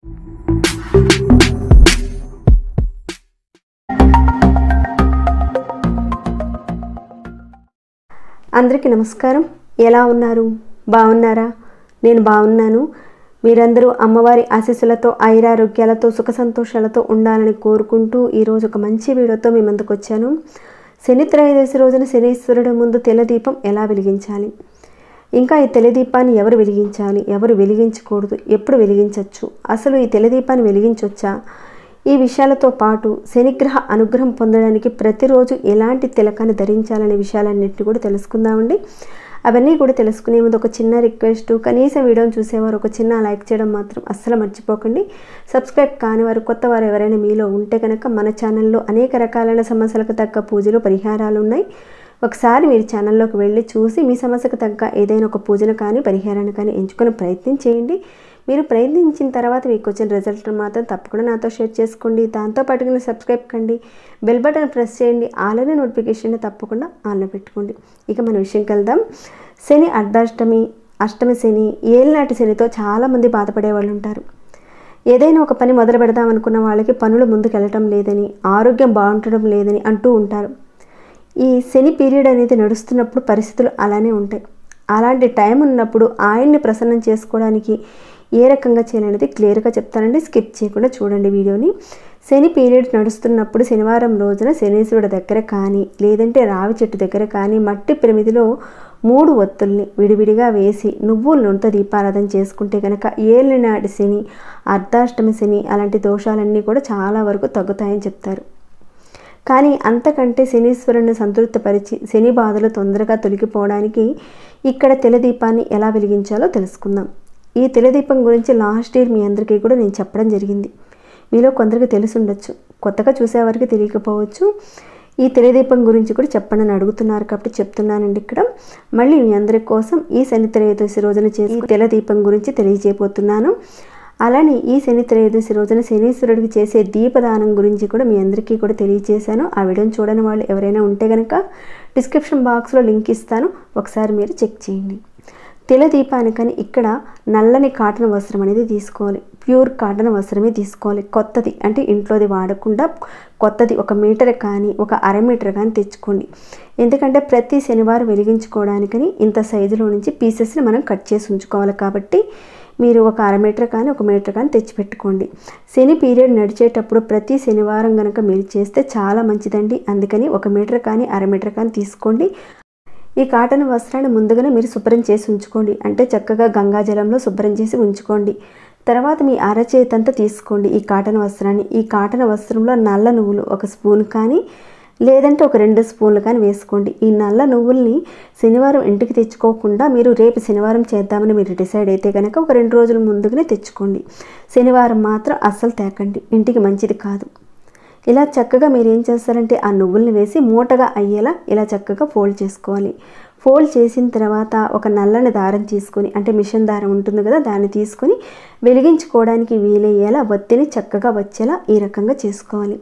అందరికీ నమస్కారం ఎలా ఉన్నారు బాగున్నారా నేను బాగున్నాను మీరందరూ అమ్మవారి ఆశీస్సులతో ఐరారోగ్యాలతో సుఖ సంతోషాలతో ఉండాలని కోరుకుంటూ ఈరోజు ఒక మంచి వీడియోతో మీ ముందుకు వచ్చాను శని త్రయోదశి రోజున శనీశ్వరుడు ముందు తెల్లదీపం ఎలా వెలిగించాలి ఇంకా ఈ తెల్లదీపాన్ని ఎవరు వెలిగించాలి ఎవరు వెలిగించకూడదు ఎప్పుడు వెలిగించవచ్చు అసలు ఈ తెల్లదీపాన్ని వెలిగించవచ్చా ఈ విషయాలతో పాటు శనిగ్రహ అనుగ్రహం పొందడానికి ప్రతిరోజు ఎలాంటి తిలకాన్ని ధరించాలనే విషయాలన్నింటినీ కూడా తెలుసుకుందామండి అవన్నీ కూడా తెలుసుకునే ముందు ఒక చిన్న రిక్వెస్ట్ కనీసం వీడియోని చూసేవారు ఒక చిన్న లైక్ చేయడం మాత్రం అస్సలు మర్చిపోకండి సబ్స్క్రైబ్ కాని వారు కొత్త వారు ఎవరైనా మీలో ఉంటే కనుక మన ఛానల్లో అనేక రకాలైన సమస్యలకు తగ్గ పూజలు పరిహారాలు ఉన్నాయి ఒకసారి మీరు ఛానల్లోకి వెళ్ళి చూసి మీ సమస్యకు తగ్గ ఏదైనా ఒక పూజను కానీ పరిహారాన్ని కానీ ఎంచుకునే ప్రయత్నం చేయండి మీరు ప్రయత్నించిన తర్వాత మీకు వచ్చిన రిజల్ట్ మాత్రం తప్పకుండా నాతో షేర్ చేసుకోండి దాంతో పాటుగా సబ్స్క్రైబ్ కండి బెల్ బటన్ ప్రెస్ చేయండి ఆల్రెడీ నోటిఫికేషన్ తప్పకుండా ఆన్లో పెట్టుకోండి ఇక మన విషయంకి వెళ్దాం శని అర్ధాష్టమి అష్టమి శని ఏలినాటి శనితో చాలామంది బాధపడే వాళ్ళు ఉంటారు ఏదైనా ఒక పని మొదలు పెడదాం అనుకున్న వాళ్ళకి పనులు ముందుకు వెళ్ళటం లేదని ఆరోగ్యం బాగుండటం లేదని అంటూ ఉంటారు ఈ శని పీరియడ్ అనేది నడుస్తున్నప్పుడు పరిస్థితులు అలానే ఉంటాయి అలాంటి టైం ఉన్నప్పుడు ఆయన్ని ప్రసన్నం చేసుకోవడానికి ఏ రకంగా చేయాలనేది క్లియర్గా చెప్తానండి స్కిప్ చేయకుండా చూడండి వీడియోని శని పీరియడ్ నడుస్తున్నప్పుడు శనివారం రోజున శనీశ్వరుడి దగ్గర కానీ లేదంటే రావి చెట్టు దగ్గర కానీ మట్టి ప్రమిదిలో మూడు ఒత్తుల్ని విడివిడిగా వేసి నువ్వుల నూనెతో దీపారాధన చేసుకుంటే కనుక ఏలినాటి శని అర్ధాష్టమి శని అలాంటి దోషాలన్నీ కూడా చాలా వరకు తగ్గుతాయని చెప్తారు కానీ అంతకంటే శనీశ్వరుని సంతృప్తిపరిచి శని బాధలు తొందరగా తొలగిపోవడానికి ఇక్కడ తెలదీపాన్ని ఎలా వెలిగించాలో తెలుసుకుందాం ఈ తెలదీపం గురించి లాస్ట్ ఇయర్ మీ అందరికీ కూడా నేను చెప్పడం జరిగింది మీలో కొందరికి తెలిసి ఉండొచ్చు కొత్తగా చూసేవారికి తెలియకపోవచ్చు ఈ తెలదీపం గురించి కూడా చెప్పండి అడుగుతున్నారు కాబట్టి చెప్తున్నానండి ఇక్కడ మళ్ళీ మీ అందరి కోసం ఈ శని త్రయోదశి రోజున చేసి తెలదీపం గురించి తెలియజేయబోతున్నాను అలానే ఈ శని త్రయోదశి రోజున శనీశ్వరుడికి చేసే దీపదానం గురించి కూడా మీ అందరికీ కూడా తెలియజేశాను ఆ వీడియోని చూడని వాళ్ళు ఎవరైనా ఉంటే కనుక డిస్క్రిప్షన్ బాక్స్లో లింక్ ఇస్తాను ఒకసారి మీరు చెక్ చేయండి తెల దీపానికని ఇక్కడ నల్లని కాటన్ వస్త్రం అనేది తీసుకోవాలి ప్యూర్ కాటన్ వస్త్రమే తీసుకోవాలి కొత్తది అంటే ఇంట్లోది వాడకుండా కొత్తది ఒక మీటర్ కానీ ఒక అర మీటర్ కానీ తెచ్చుకోండి ఎందుకంటే ప్రతి శనివారం వెలిగించుకోవడానికని ఇంత సైజులో నుంచి పీసెస్ని మనం కట్ చేసి ఉంచుకోవాలి కాబట్టి మీరు ఒక అర మీటర్ కానీ ఒక మీటర్ కానీ తెచ్చిపెట్టుకోండి శని పీరియడ్ నడిచేటప్పుడు ప్రతి శనివారం కనుక మీరు చేస్తే చాలా మంచిదండి అందుకని ఒక మీటర్ కానీ అర మీటర్ కానీ తీసుకోండి ఈ కాటన్ వస్త్రాన్ని ముందుగానే మీరు శుభ్రం చేసి ఉంచుకోండి అంటే చక్కగా గంగాజలంలో శుభ్రం చేసి ఉంచుకోండి తర్వాత మీ అరచేతంతా తీసుకోండి ఈ కాటన్ వస్త్రాన్ని ఈ కాటన్ వస్త్రంలో నల్ల నువ్వులు ఒక స్పూన్ కానీ లేదంటే ఒక రెండు స్పూన్లు కానీ వేసుకోండి ఈ నల్ల నువ్వుల్ని శనివారం ఇంటికి తెచ్చుకోకుండా మీరు రేపు శనివారం చేద్దామని మీరు డిసైడ్ అయితే కనుక ఒక రెండు రోజుల ముందుగానే తెచ్చుకోండి శనివారం మాత్రం అస్సలు తేకండి ఇంటికి మంచిది కాదు ఇలా చక్కగా మీరు ఏం చేస్తారంటే ఆ నువ్వుల్ని వేసి మూటగా అయ్యేలా ఇలా చక్కగా ఫోల్డ్ చేసుకోవాలి ఫోల్డ్ చేసిన తర్వాత ఒక నల్లని దారం తీసుకొని అంటే మిషన్ దారం ఉంటుంది కదా దాన్ని తీసుకొని వెలిగించుకోవడానికి వీలయ్యేలా ఒత్తిని చక్కగా వచ్చేలా ఈ రకంగా చేసుకోవాలి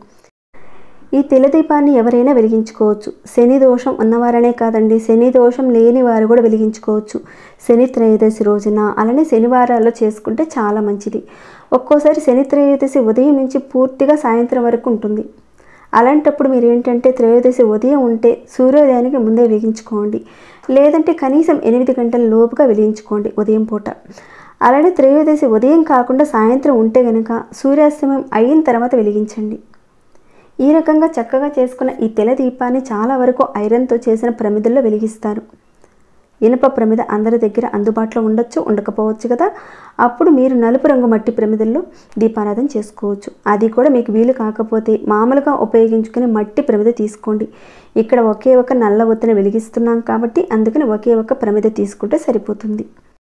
ఈ తెల్లదీపాన్ని ఎవరైనా వెలిగించుకోవచ్చు శని దోషం ఉన్నవారనే కాదండి శని దోషం లేని వారు కూడా వెలిగించుకోవచ్చు శని త్రయోదశి రోజున అలానే శనివారాల్లో చేసుకుంటే చాలా మంచిది ఒక్కోసారి శని త్రయోదశి ఉదయం నుంచి పూర్తిగా సాయంత్రం వరకు ఉంటుంది అలాంటప్పుడు మీరు ఏంటంటే త్రయోదశి ఉదయం ఉంటే సూర్యోదయానికి ముందే వెలిగించుకోండి లేదంటే కనీసం ఎనిమిది గంటల లోపుగా వెలిగించుకోండి ఉదయం పూట అలానే త్రయోదశి ఉదయం కాకుండా సాయంత్రం ఉంటే కనుక సూర్యాస్తమయం అయిన తర్వాత వెలిగించండి ఈ రకంగా చక్కగా చేసుకున్న ఈ తెల దీపాన్ని చాలా వరకు ఐరన్తో చేసిన ప్రమిదల్లో వెలిగిస్తారు ఇనుప ప్రమిద అందరి దగ్గర అందుబాటులో ఉండొచ్చు ఉండకపోవచ్చు కదా అప్పుడు మీరు నలుపు రంగు మట్టి ప్రమిదల్లో దీపారాధన చేసుకోవచ్చు అది కూడా మీకు వీలు కాకపోతే మామూలుగా ఉపయోగించుకునే మట్టి ప్రమిద తీసుకోండి ఇక్కడ ఒకే ఒక నల్ల ఒత్తిని వెలిగిస్తున్నాం కాబట్టి అందుకని ఒకే ఒక ప్రమిద తీసుకుంటే సరిపోతుంది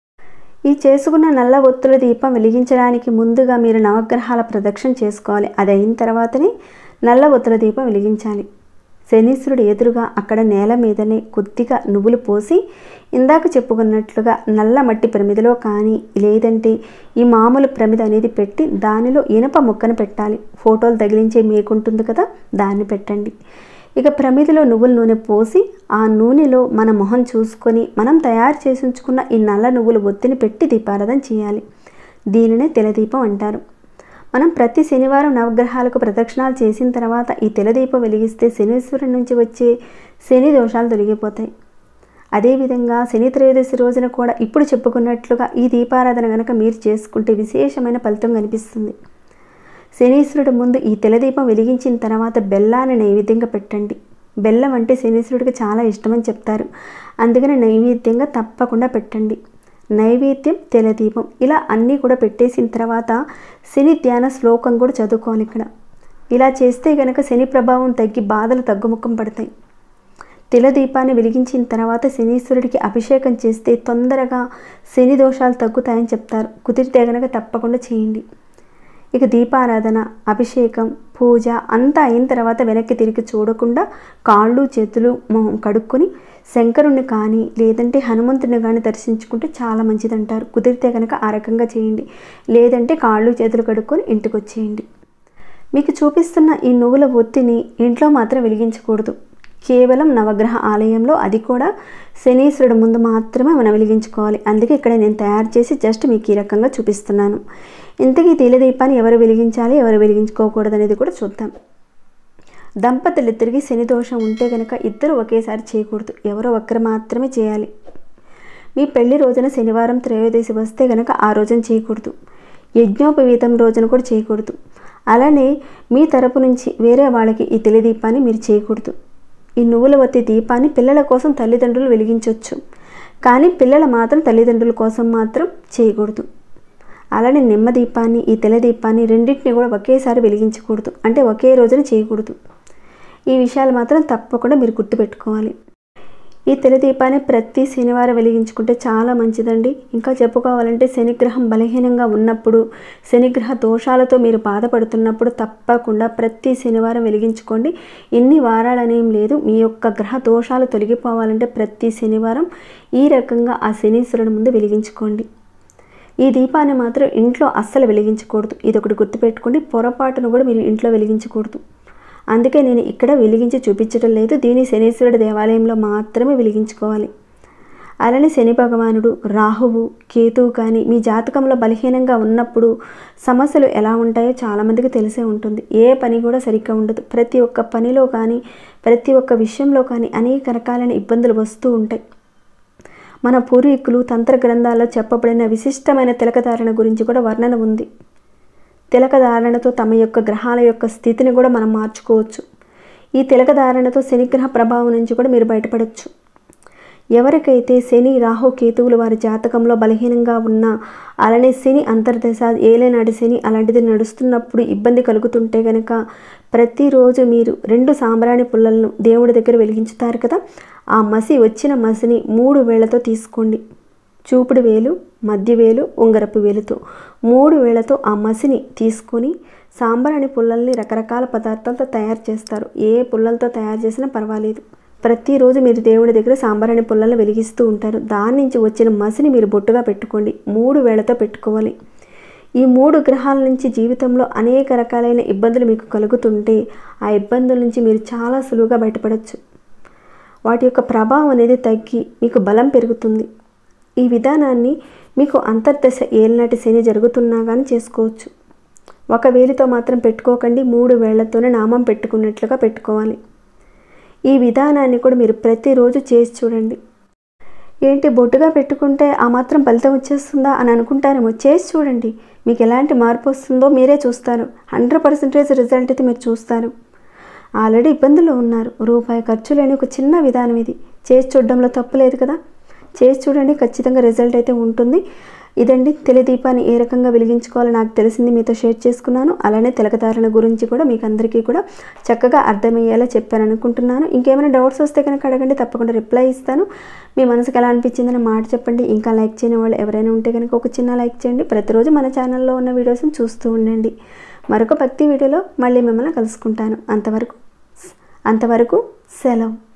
ఈ చేసుకున్న నల్ల ఒత్తుల దీపం వెలిగించడానికి ముందుగా మీరు నవగ్రహాల ప్రదక్షిణ చేసుకోవాలి అది అయిన తర్వాతనే నల్ల ఒత్తుల దీపం వెలిగించాలి శనీశ్వరుడు ఎదురుగా అక్కడ నేల మీదనే కొద్దిగా నువ్వులు పోసి ఇందాక చెప్పుకున్నట్లుగా నల్ల మట్టి ప్రమిదలో కానీ లేదంటే ఈ మామూలు ప్రమిద అనేది పెట్టి దానిలో ఇనప ముక్కను పెట్టాలి ఫోటోలు తగిలించే మేకుంటుంది కదా దాన్ని పెట్టండి ఇక ప్రమిదిలో నువ్వుల నూనె పోసి ఆ నూనెలో మన మొహం చూసుకొని మనం తయారు చేసి ఉంచుకున్న ఈ నల్ల నువ్వుల ఒత్తిని పెట్టి దీపారాధన చేయాలి దీనినే తెలదీపం అంటారు మనం ప్రతి శనివారం నవగ్రహాలకు ప్రదక్షిణాలు చేసిన తర్వాత ఈ తెలదీపం వెలిగిస్తే శనీశ్వరుడి నుంచి వచ్చే శని దోషాలు తొలగిపోతాయి అదేవిధంగా శని త్రయోదశి రోజున కూడా ఇప్పుడు చెప్పుకున్నట్లుగా ఈ దీపారాధన కనుక మీరు చేసుకుంటే విశేషమైన ఫలితం కనిపిస్తుంది శనీశ్వరుడు ముందు ఈ తెలదీపం వెలిగించిన తర్వాత బెల్లాన్ని నైవేద్యంగా పెట్టండి బెల్లం అంటే శనీశ్వరుడికి చాలా ఇష్టమని చెప్తారు అందుకని నైవేద్యంగా తప్పకుండా పెట్టండి నైవేద్యం తెలదీపం ఇలా అన్నీ కూడా పెట్టేసిన తర్వాత శని ధ్యాన శ్లోకం కూడా చదువుకోవాలి ఇక్కడ ఇలా చేస్తే కనుక శని ప్రభావం తగ్గి బాధలు తగ్గుముఖం పడతాయి తిల దీపాన్ని వెలిగించిన తర్వాత శనీశ్వరుడికి అభిషేకం చేస్తే తొందరగా శని దోషాలు తగ్గుతాయని చెప్తారు కుదిరితే గనక తప్పకుండా చేయండి ఇక దీపారాధన అభిషేకం పూజ అంతా అయిన తర్వాత వెనక్కి తిరిగి చూడకుండా కాళ్ళు చేతులు మొహం కడుక్కొని శంకరుణ్ణి కానీ లేదంటే హనుమంతుడిని కానీ దర్శించుకుంటే చాలా మంచిదంటారు కుదిరితే కనుక ఆ రకంగా చేయండి లేదంటే కాళ్ళు చేతులు కడుక్కొని ఇంటికి వచ్చేయండి మీకు చూపిస్తున్న ఈ నువ్వుల ఒత్తిని ఇంట్లో మాత్రం వెలిగించకూడదు కేవలం నవగ్రహ ఆలయంలో అది కూడా శనీశ్వరుడు ముందు మాత్రమే మనం వెలిగించుకోవాలి అందుకే ఇక్కడ నేను తయారు చేసి జస్ట్ మీకు ఈ రకంగా చూపిస్తున్నాను ఇంతకీ దీపాన్ని ఎవరు వెలిగించాలి ఎవరు వెలిగించుకోకూడదు అనేది కూడా చూద్దాం దంపతులు ఇద్దరికి శని దోషం ఉంటే కనుక ఇద్దరు ఒకేసారి చేయకూడదు ఎవరో ఒక్కరు మాత్రమే చేయాలి మీ పెళ్లి రోజున శనివారం త్రయోదశి వస్తే కనుక ఆ రోజున చేయకూడదు యజ్ఞోపవీతం రోజున కూడా చేయకూడదు అలానే మీ తరపు నుంచి వేరే వాళ్ళకి ఈ దీపాన్ని మీరు చేయకూడదు ఈ నువ్వుల వత్తి దీపాన్ని పిల్లల కోసం తల్లిదండ్రులు వెలిగించవచ్చు కానీ పిల్లల మాత్రం తల్లిదండ్రుల కోసం మాత్రం చేయకూడదు అలానే నిమ్మ దీపాన్ని ఈ తెల్ల దీపాన్ని రెండింటిని కూడా ఒకేసారి వెలిగించకూడదు అంటే ఒకే రోజున చేయకూడదు ఈ విషయాలు మాత్రం తప్పకుండా మీరు గుర్తుపెట్టుకోవాలి ఈ తెల్ల దీపాన్ని ప్రతి శనివారం వెలిగించుకుంటే చాలా మంచిదండి ఇంకా చెప్పుకోవాలంటే శనిగ్రహం బలహీనంగా ఉన్నప్పుడు శనిగ్రహ దోషాలతో మీరు బాధపడుతున్నప్పుడు తప్పకుండా ప్రతి శనివారం వెలిగించుకోండి ఎన్ని వారాలనేం లేదు మీ యొక్క గ్రహ దోషాలు తొలగిపోవాలంటే ప్రతి శనివారం ఈ రకంగా ఆ శనీశ్వరుని ముందు వెలిగించుకోండి ఈ దీపాన్ని మాత్రం ఇంట్లో అస్సలు వెలిగించకూడదు ఇది ఒకటి గుర్తుపెట్టుకోండి పొరపాటును కూడా మీరు ఇంట్లో వెలిగించకూడదు అందుకే నేను ఇక్కడ వెలిగించి చూపించడం లేదు దీని శనీశ్వరుడి దేవాలయంలో మాత్రమే వెలిగించుకోవాలి అలానే శని భగవానుడు రాహువు కేతువు కానీ మీ జాతకంలో బలహీనంగా ఉన్నప్పుడు సమస్యలు ఎలా ఉంటాయో చాలామందికి తెలిసే ఉంటుంది ఏ పని కూడా సరిగ్గా ఉండదు ప్రతి ఒక్క పనిలో కానీ ప్రతి ఒక్క విషయంలో కానీ అనేక రకాలైన ఇబ్బందులు వస్తూ ఉంటాయి మన పూర్వీకులు తంత్ర గ్రంథాల్లో చెప్పబడిన విశిష్టమైన తిలకధారణ గురించి కూడా వర్ణన ఉంది తిలకధారణతో తమ యొక్క గ్రహాల యొక్క స్థితిని కూడా మనం మార్చుకోవచ్చు ఈ తిలకధారణతో శనిగ్రహ ప్రభావం నుంచి కూడా మీరు బయటపడవచ్చు ఎవరికైతే శని రాహు కేతువులు వారి జాతకంలో బలహీనంగా ఉన్నా అలానే శని అంతర్దశ ఏలేనాటి శని అలాంటిది నడుస్తున్నప్పుడు ఇబ్బంది కలుగుతుంటే కనుక ప్రతిరోజు మీరు రెండు సాంబ్రాణి పుల్లలను దేవుడి దగ్గర వెలిగించుతారు కదా ఆ మసి వచ్చిన మసిని మూడు వేళ్లతో తీసుకోండి చూపుడు వేలు మధ్య వేలు ఉంగరపు వేలుతో మూడు వేళ్లతో ఆ మసిని తీసుకొని సాంబ్రాణి పుల్లల్ని రకరకాల పదార్థాలతో తయారు చేస్తారు ఏ పుల్లలతో తయారు చేసినా పర్వాలేదు ప్రతిరోజు మీరు దేవుడి దగ్గర సాంబ్రాణి పుల్లలు వెలిగిస్తూ ఉంటారు దాని నుంచి వచ్చిన మసిని మీరు బొట్టుగా పెట్టుకోండి మూడు వేళ్లతో పెట్టుకోవాలి ఈ మూడు గ్రహాల నుంచి జీవితంలో అనేక రకాలైన ఇబ్బందులు మీకు కలుగుతుంటే ఆ ఇబ్బందుల నుంచి మీరు చాలా సులువుగా బయటపడవచ్చు వాటి యొక్క ప్రభావం అనేది తగ్గి మీకు బలం పెరుగుతుంది ఈ విధానాన్ని మీకు అంతర్దశ ఏలినాటి శని జరుగుతున్నా కానీ చేసుకోవచ్చు ఒక వేలితో మాత్రం పెట్టుకోకండి మూడు వేళ్లతోనే నామం పెట్టుకున్నట్లుగా పెట్టుకోవాలి ఈ విధానాన్ని కూడా మీరు ప్రతిరోజు చేసి చూడండి ఏంటి బొట్టుగా పెట్టుకుంటే ఆ మాత్రం ఫలితం వచ్చేస్తుందా అని అనుకుంటారేమో చేసి చూడండి మీకు ఎలాంటి మార్పు వస్తుందో మీరే చూస్తారు హండ్రెడ్ పర్సెంటేజ్ రిజల్ట్ అయితే మీరు చూస్తారు ఆల్రెడీ ఇబ్బందుల్లో ఉన్నారు రూపాయి ఖర్చు లేని ఒక చిన్న విధానం ఇది చేసి చూడడంలో తప్పు లేదు కదా చేసి చూడండి ఖచ్చితంగా రిజల్ట్ అయితే ఉంటుంది ఇదండి దీపాన్ని ఏ రకంగా వెలిగించుకోవాలో నాకు తెలిసింది మీతో షేర్ చేసుకున్నాను అలానే తిలకధారణ గురించి కూడా మీకు అందరికీ కూడా చక్కగా అర్థమయ్యేలా చెప్పాను అనుకుంటున్నాను ఇంకేమైనా డౌట్స్ వస్తే కనుక అడగండి తప్పకుండా రిప్లై ఇస్తాను మీ మనసుకు ఎలా అనిపించిందని మాట చెప్పండి ఇంకా లైక్ చేయని వాళ్ళు ఎవరైనా ఉంటే కనుక ఒక చిన్న లైక్ చేయండి ప్రతిరోజు మన ఛానల్లో ఉన్న వీడియోస్ని చూస్తూ ఉండండి మరొక భక్తి వీడియోలో మళ్ళీ మిమ్మల్ని కలుసుకుంటాను అంతవరకు అంతవరకు సెలవు